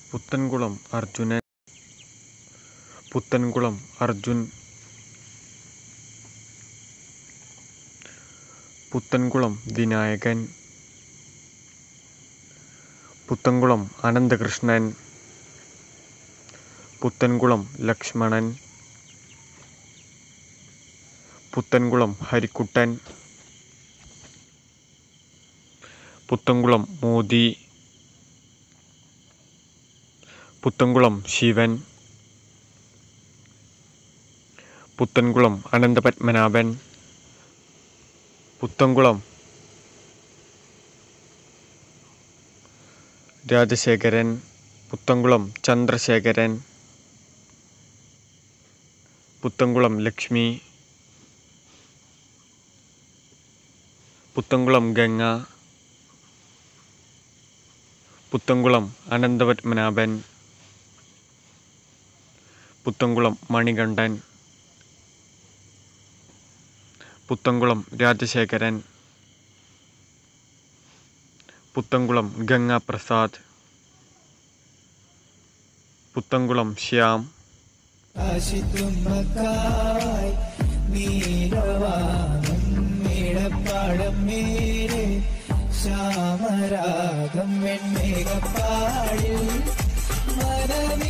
പുത്തൻകുളം അർജുനൻ പുത്തൻകുളം അർജുൻ പുത്തൻകുളം വിനായകൻ പുത്തൻകുളം അനന്തകൃഷ്ണൻ പുത്തൻകുളം ലക്ഷ്മണൻ പുത്തൻകുളം ഹരിക്കുട്ടൻ പുത്തൻകുളം മോദി പുത്തൻകുളം ശിവൻ പുത്തൻകുളം അനന്തപത്മനാഭൻ പുത്തൻകുളം രാജശേഖരൻ പുത്തൻകുളം ചന്ദ്രശേഖരൻ പുത്തൻകുളം ലക്ഷ്മി പുത്തൻകുളം ഗംഗ പുത്തൻകുളം അനന്തപത്മനാഭൻ പുത്തൻകുളം മണികണ്ഠൻ പുത്തൻകുളം രാജശേഖരൻ പുത്തൻകുളം ഗംഗാപ്രസാദ് പുത്തൻകുളം ശ്യാം ആശിത്തുമ്മക്കായി നീലവാനം മേടപ്പാടം മേരെ ശ്യാമരാഗം വെൺമേഘപ്പാടിൽ മനമേ